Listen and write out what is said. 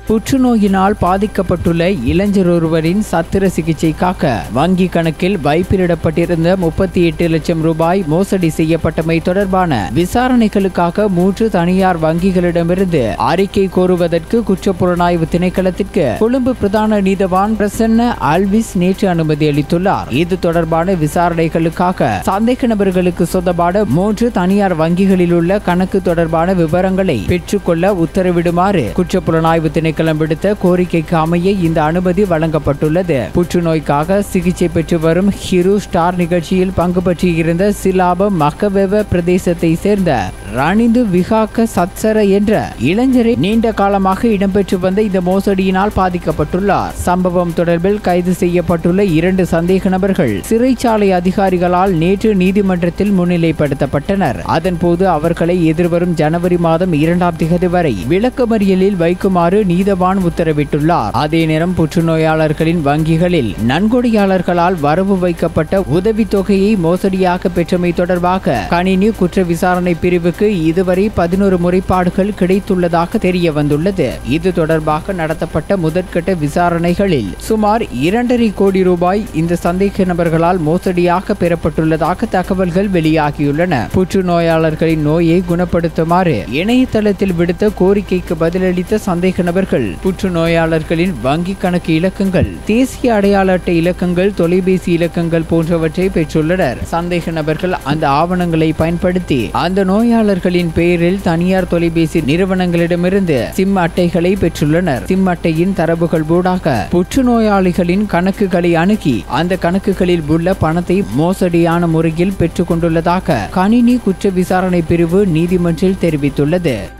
புற்றுநோயினால் பாதிக்கப்பட்டுள்ள இளைஞர் ஒருவரின் சத்திர சிகிச்சைக்காக வங்கி கணக்கில் வைப்பிலிடப்பட்டிருந்த முப்பத்தி எட்டு லட்சம் ரூபாய் மோசடி செய்யப்பட்டமை தொடர்பான விசாரணைகளுக்காக மூன்று தனியார் வங்கிகளிடமிருந்து அறிக்கை கோருவதற்கு குற்றப்புலனாய்வு திணைக்களத்திற்கு கொழும்பு பிரதான நீதவான் பிரசன்ன அல்விஸ் நேற்று அனுமதி அளித்துள்ளார் இது தொடர்பான விசாரணைகளுக்காக சந்தேக நபர்களுக்கு சொந்தமான மூன்று தனியார் வங்கிகளில் உள்ள கணக்கு தொடர்பான விவரங்களை பெற்றுக்கொள்ள உத்தரவிடுமாறு குற்றப்புலனாய்வு திணைக்களம் விடுத்த கோரிக்கைக்கு அமைய இந்த அனுமதி வழங்கப்பட்டுள்ளது புற்றுநோய்க்காக சிகிச்சை பெற்று வரும் ஹிரு ஸ்டார் நிகழ்ச்சியில் பங்கு பற்றியிருந்த சிலாப மக்கவெவ பிரதேசத்தை சேர்ந்த ரணிந்து விகாக்க சத்சர என்ற இளைஞரை நீண்ட காலமாக இடம்பெற்று வந்த இந்த மோசடியினால் பாதிக்கப்பட்டுள்ளார் சம்பவம் தொடர்பில் கைது செய்யப்பட்டுள்ள இரண்டு சந்தேக நபர்கள் சிறைச்சாலை அதிகாரிகளால் நேற்று நீதிமன்றத்தில் முன்னிலைப்படுத்தப்பட்டனர் அதன்போது அவர்களை எதிர்வரும் ஜனவரி மாதம் இரண்டாம் திகதி வரை விளக்கமறியலில் வைக்குமாறு நீதவான் உத்தரவிட்டுள்ளார் அதே நேரம் புற்றுநோயாளர்களின் வங்கிகளில் நன்கொடையாளர்களால் வரவு வைக்கப்பட்ட உதவித்தொகையை மோசடியாக பெற்றமை தொடர்பாக கணினி குற்ற விசாரணை பிரிவுக்கு இதுவரை பதினோரு முறைப்பாடுகள் கிடைத்துள்ளதாக தெரிய வந்துள்ளது இது தொடர்பாக நடத்தப்பட்ட முதற்கட்ட விசாரணைகளில் சுமார் இரண்டரை கோடி ரூபாய் இந்த சந்தேக நபர்களால் மோசடியாக பெறப்பட்டுள்ளதாக தகவல்கள் வெளியாகியுள்ளன புற்றுநோயாளர்களின் நோயை குணப்படுத்துமாறு இணையதளத்தில் விடுத்த கோரிக்கைக்கு பதிலளித்த சந்தேக நபர்கள் புற்றுநோயாளர்களின் வங்கி கணக்கு இலக்கங்கள் தேசிய அடையாள அட்டை இலக்கங்கள் தொலைபேசி இலக்கங்கள் போன்றவற்றை பெற்றுள்ளனர் சந்தேக நபர்கள் அந்த ஆவணங்களை பயன்படுத்தி அந்த நோயாளர்களின் பெயரில் தனியார் தொலைபேசி நிறுவனங்களிடமிருந்து சிம் அட்டைகளை பெற்றுள்ளனர் சிம் அட்டையின் தரவுகள் ஊடாக புற்றுநோயாளிகளின் கணக்குகளை அணுகி அந்த கணக்குகளில் உள்ள பணத்தை மோசடியான முறையில் பெற்றுக் கொண்டுள்ளதாக கணினி குற்ற விசாரணை பிரிவு நீதிமன்றில் தெரிவித்துள்ளது